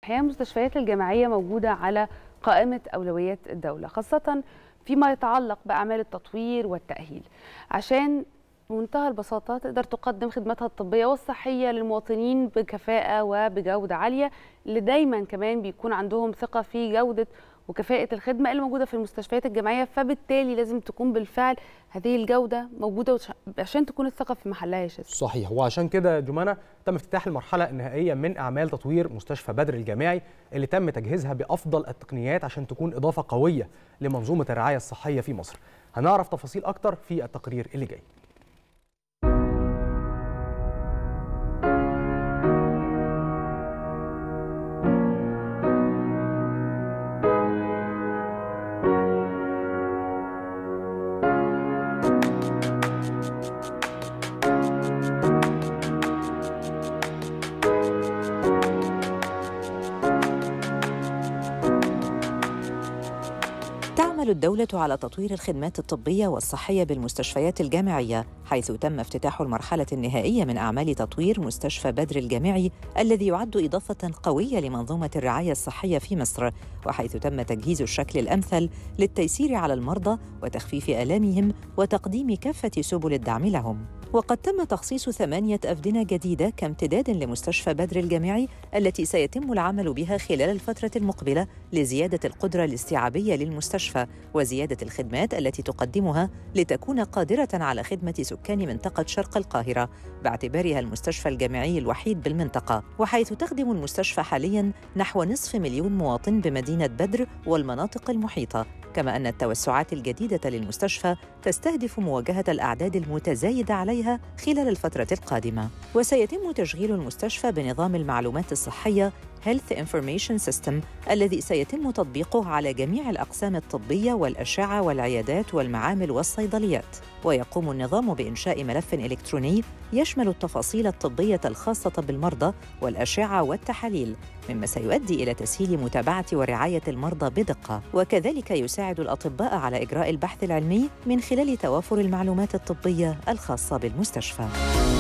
الحقيقه المستشفيات الجامعيه موجوده على قائمه اولويات الدوله خاصه فيما يتعلق باعمال التطوير والتاهيل عشان بمنتهى البساطه تقدر تقدم خدماتها الطبيه والصحيه للمواطنين بكفاءه وبجوده عاليه اللي دايما كمان بيكون عندهم ثقه في جوده وكفاءه الخدمه اللي موجوده في المستشفيات الجامعيه فبالتالي لازم تكون بالفعل هذه الجوده موجوده عشان تكون الثقه في محلها يا شاذ صحيح وعشان كده جمانة تم افتتاح المرحلة النهائية من أعمال تطوير مستشفى بدر الجامعي اللي تم تجهيزها بأفضل التقنيات عشان تكون إضافة قوية لمنظومة الرعاية الصحية في مصر هنعرف تفاصيل أكتر في التقرير اللي جاي تعمل الدولة على تطوير الخدمات الطبية والصحية بالمستشفيات الجامعية حيث تم افتتاح المرحلة النهائية من أعمال تطوير مستشفى بدر الجامعي الذي يعد إضافة قوية لمنظومة الرعاية الصحية في مصر وحيث تم تجهيز الشكل الأمثل للتيسير على المرضى وتخفيف آلامهم وتقديم كافة سبل الدعم لهم وقد تم تخصيص ثمانية أفدنة جديدة كامتداد لمستشفى بدر الجامعي التي سيتم العمل بها خلال الفترة المقبلة لزيادة القدرة الاستيعابية للمستشفى وزيادة الخدمات التي تقدمها لتكون قادرة على خدمة سكان منطقة شرق القاهرة باعتبارها المستشفى الجامعي الوحيد بالمنطقة وحيث تخدم المستشفى حالياً نحو نصف مليون مواطن بمدينة بدر والمناطق المحيطة كما أن التوسعات الجديدة للمستشفى تستهدف مواجهة الأعداد المتزايدة عليها خلال الفترة القادمة وسيتم تشغيل المستشفى بنظام المعلومات الصحية Health Information System الذي سيتم تطبيقه على جميع الأقسام الطبية والأشعة والعيادات والمعامل والصيدليات ويقوم النظام بإنشاء ملف إلكتروني يشمل التفاصيل الطبية الخاصة بالمرضى والأشعة والتحاليل مما سيؤدي إلى تسهيل متابعة ورعاية المرضى بدقة وكذلك يساعد الأطباء على إجراء البحث العلمي من خلال توافر المعلومات الطبية الخاصة بالمستشفى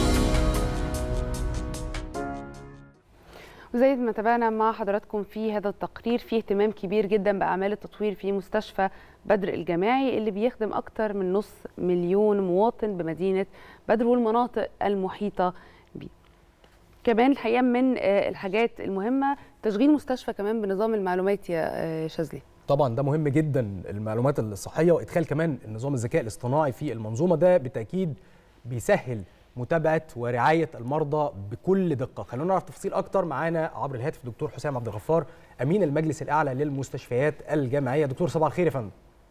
وزي ما تابعنا مع حضراتكم في هذا التقرير في اهتمام كبير جدا باعمال التطوير في مستشفى بدر الجامعي اللي بيخدم اكثر من نص مليون مواطن بمدينه بدر والمناطق المحيطه بيه. كمان الحقيقه من الحاجات المهمه تشغيل مستشفى كمان بنظام المعلومات يا شاذلي. طبعا ده مهم جدا المعلومات الصحيه وادخال كمان النظام الذكاء الاصطناعي في المنظومه ده بالتاكيد بيسهل متابعه ورعايه المرضى بكل دقه خلونا نعرف تفاصيل اكتر معانا عبر الهاتف دكتور حسام عبد الغفار امين المجلس الاعلى للمستشفيات الجامعيه دكتور صباح الخير يا فندم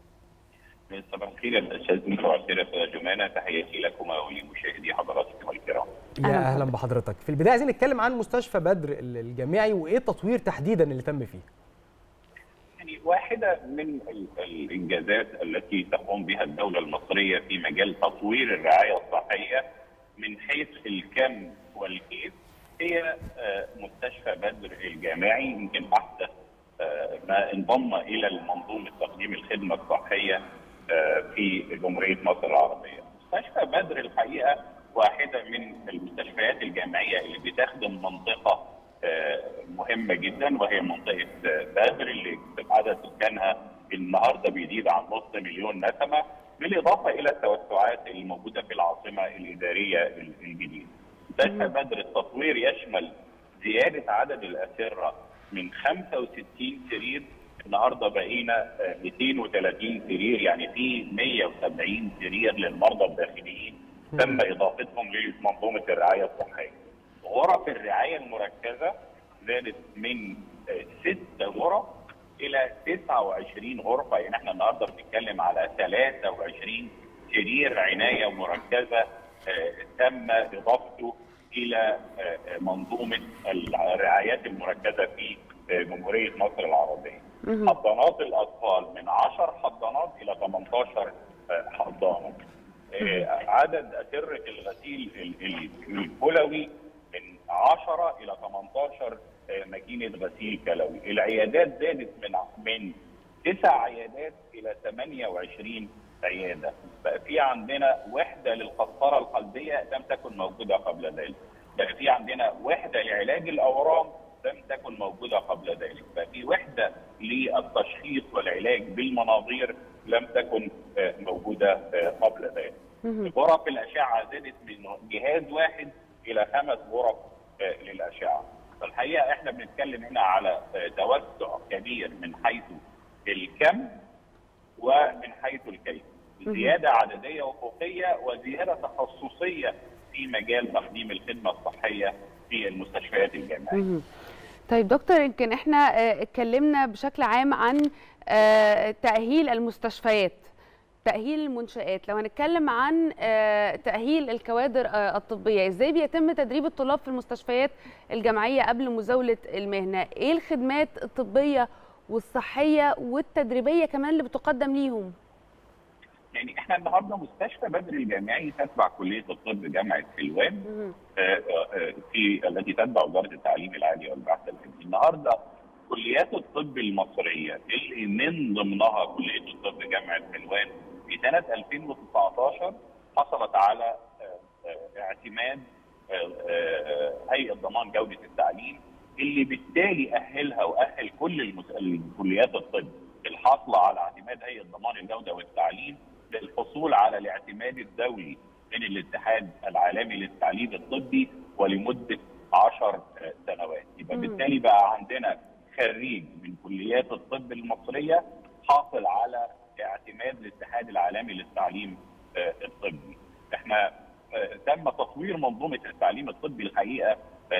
صباح الخير يا استاذ صباح الخير يا جمانه تحياتي لكما ولمشاهدي حضراتكم الكرام يا اهلا بحضرتك في البدايه عايزين نتكلم عن مستشفى بدر الجامعي وايه التطوير تحديدا اللي تم فيه يعني واحده من الانجازات التي تقوم بها الدوله المصريه في مجال تطوير الرعايه الصحيه من حيث الكم والكيف هي مستشفى بدر الجامعي يمكن احدث ما انضم الى المنظومه تقديم الخدمه الصحيه في جمهوريه مصر العربيه. مستشفى بدر الحقيقه واحده من المستشفيات الجامعيه اللي بتخدم منطقه مهمه جدا وهي منطقه بدر اللي عدد سكانها النهارده بيزيد عن نص مليون نسمه بالاضافه الى التوسعات الموجوده في العاصمه الاداريه الجديده. مستشفى بدر التطوير يشمل زياده عدد الاسره من 65 سرير النهارده بقينا 230 سرير يعني في 170 سرير للمرضى الداخليين تم اضافتهم لمنظومه الرعايه الصحيه. غرف الرعايه المركزه زادت من ست غرف الى 29 غرفه يعني احنا النهارده بنتكلم على 23 سرير عنايه مركزه تم اضافته الى منظومه الرعايات المركزه في جمهوريه مصر العربيه. حضانات الاطفال من 10 حضانات الى 18 حضانه. عدد اسره الغسيل الكلوي من 10 الى 18 ماكينه غسيل كلوي، العيادات زادت من من تسع عيادات الى 28 عياده، بقى في عندنا وحده للقسطره القلبيه لم تكن موجوده قبل ذلك، بقى في عندنا وحده لعلاج الاورام لم تكن موجوده قبل ذلك ففي وحده للتشخيص والعلاج بالمناظير لم تكن موجوده قبل ذلك غرف الاشعه زادت من جهاز واحد الى خمس غرف للاشعه فالحقيقه احنا بنتكلم هنا على توسع كبير من حيث الكم ومن حيث الكيف زياده عدديه افقيه وزياده تخصصيه في مجال تقديم الخدمه الصحيه في المستشفيات الجامعيه. طيب دكتور يمكن احنا اتكلمنا بشكل عام عن تاهيل المستشفيات تأهيل المنشآت لو هنتكلم عن تأهيل الكوادر الطبية ازاي بيتم تدريب الطلاب في المستشفيات الجامعية قبل مزاولة المهنة ايه الخدمات الطبية والصحية والتدريبية كمان اللي بتقدم ليهم يعني احنا النهارده مستشفى بدر الجامعي تتبع كليه الطب جامعه حلوان في التي تتبع وزاره التعليم العالي والبحث العلمي. النهارده كليات الطب المصريه اللي من ضمنها كليه الطب جامعه حلوان في سنه 2019 حصلت على اعتماد هيئه ضمان جوده التعليم اللي بالتالي اهلها واهل كل الكليات الطب الحاصله على اعتماد هيئه ضمان الجوده والتعليم للحصول على الاعتماد الدولي من الاتحاد العالمي للتعليم الطبي ولمده 10 سنوات يبقى بالتالي بقى عندنا خريج من كليات الطب المصريه حاصل على اعتماد الاتحاد العالمي للتعليم الطبي احنا تم تطوير منظومه التعليم الطبي الحقيقه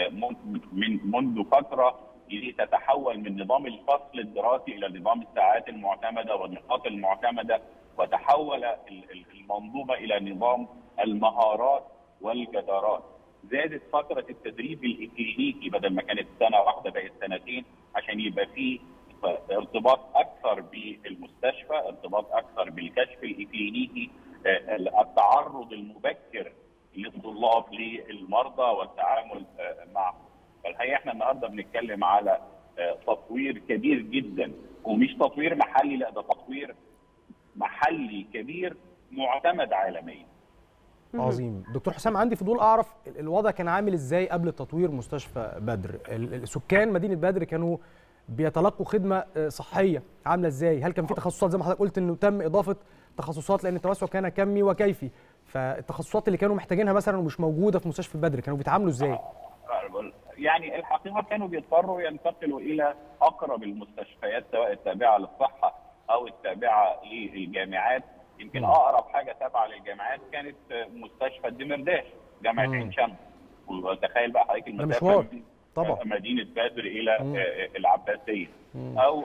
من منذ فتره لتتحول من نظام الفصل الدراسي الى نظام الساعات المعتمده والنقاط المعتمده وتحول المنظومه الى نظام المهارات والجدارات. زادت فتره التدريب الاكلينيكي بدل ما كانت سنه واحده بقت سنتين عشان يبقى في ارتباط اكثر بالمستشفى، ارتباط اكثر بالكشف الاكلينيكي، التعرض المبكر للطلاب للمرضى والتعامل معهم. فالحقيقه احنا النهارده بنتكلم على تطوير كبير جدا ومش تطوير محلي لا ده تطوير محلي كبير معتمد عالميا. عظيم دكتور حسام عندي فضول اعرف الوضع كان عامل ازاي قبل تطوير مستشفى بدر سكان مدينه بدر كانوا بيتلقوا خدمه صحيه عامله ازاي هل كان في تخصصات زي ما حضرتك قلت انه تم اضافه تخصصات لان التوسع كان كمي وكيفي فالتخصصات اللي كانوا محتاجينها مثلا ومش موجوده في مستشفى بدر كانوا بيتعاملوا ازاي يعني الحقيقه كانوا بيضطروا ينتقلوا الى اقرب المستشفيات سواء التابعه للصحه او التابعه للجامعات يمكن اقرب حاجه تابعه للجامعات كانت مستشفى الدمرداش جامعه عين شمس وتخيل بقى حضرتك المسافه طبعا مدينه بدر الى مم. العباسيه مم. او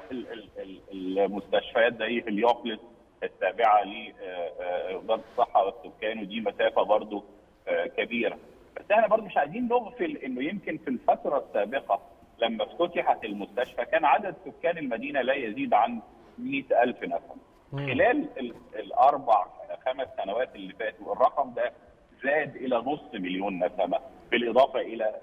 المستشفيات زي هليوبلس التابعه لوزاره الصحه والسكان ودي مسافه برضو كبيره بس احنا برضو مش عايزين نغفل انه يمكن في الفتره السابقه لما افتتحت المستشفى كان عدد سكان المدينه لا يزيد عن 100000 نفر خلال الاربع خمس سنوات اللي فاتوا الرقم ده زاد الى نص مليون نسمه بالاضافه الى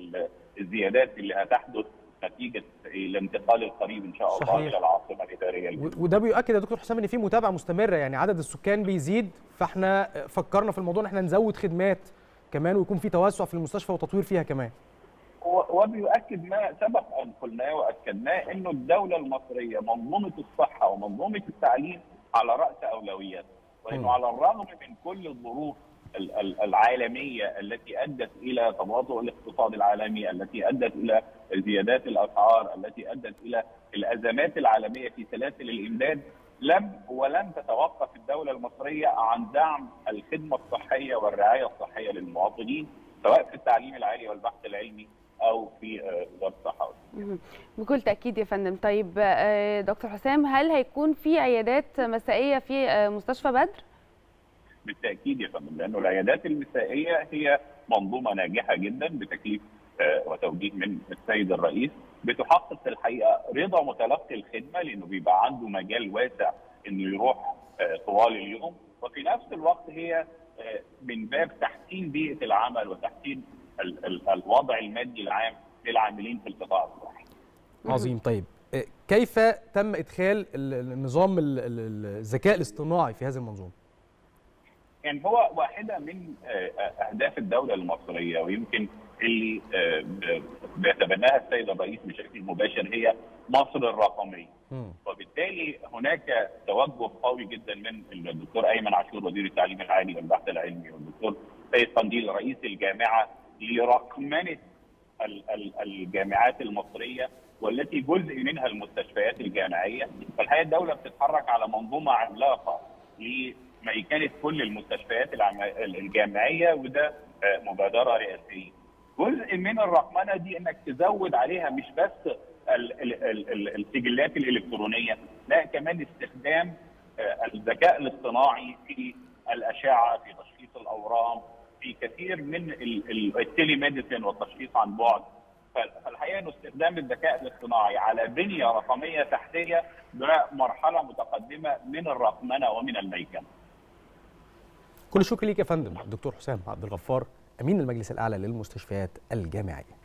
الزيادات اللي هتحدث نتيجه الانتقال القريب ان شاء الله صحيح. الى العاصمه الاداريه الجديدة. وده بيؤكد يا دكتور حسام ان في متابعه مستمره يعني عدد السكان بيزيد فاحنا فكرنا في الموضوع ان احنا نزود خدمات كمان ويكون في توسع في المستشفى وتطوير فيها كمان وبيؤكد ما سبق ان قلناه واكدناه انه الدوله المصريه منظومه الصحه ومنظومه التعليم على راس اولويات وانه على الرغم من كل الظروف العالميه التي ادت الى تباطؤ الاقتصاد العالمي، التي ادت الى زيادات الاسعار، التي ادت الى الازمات العالميه في سلاسل الامداد، لم ولن تتوقف الدوله المصريه عن دعم الخدمه الصحيه والرعايه الصحيه للمواطنين سواء في التعليم العالي والبحث العلمي او في وزاره الصحه بكل تاكيد يا فندم طيب دكتور حسام هل هيكون في عيادات مسائيه في مستشفى بدر بالتاكيد يا فندم لانه العيادات المسائيه هي منظومه ناجحه جدا بتكليف وتوجيه من السيد الرئيس بتحقق الحقيقه رضا متلقي الخدمه لانه بيبقى عنده مجال واسع انه يروح طوال اليوم وفي نفس الوقت هي من باب تحسين بيئه العمل وتحسين ال ال الوضع المادي العام للعاملين في القطاع الصحي. عظيم طيب كيف تم ادخال النظام الذكاء الاصطناعي في هذه المنظومه؟ يعني هو واحده من اهداف الدوله المصريه ويمكن اللي بيتبناها السيد الرئيس بشكل مباشر هي مصر الرقميه. وبالتالي هناك توجه قوي جدا من الدكتور ايمن عاشور وزير التعليم العالي والبحث العلمي والدكتور سيد قنديل رئيس الجامعه لرقمنه الجامعات المصريه والتي جزء منها المستشفيات الجامعيه فالحقيقه الدوله بتتحرك على منظومه عملاقه لميكنه كل المستشفيات الجامعيه وده مبادره رئاسيه. جزء من الرقمنه دي انك تزود عليها مش بس السجلات الالكترونيه لا كمان استخدام الذكاء الاصطناعي في الاشعه في تشخيص الاورام في كثير من التيلي ميديسين والتشخيص عن بعد فالحقيقه انه استخدام الذكاء الاصطناعي على بنيه رقميه تحتيه ده مرحله متقدمه من الرقمنه ومن الميكنه. كل الشكر ليك يا فندم الدكتور حسام عبد الغفار امين المجلس الاعلى للمستشفيات الجامعيه.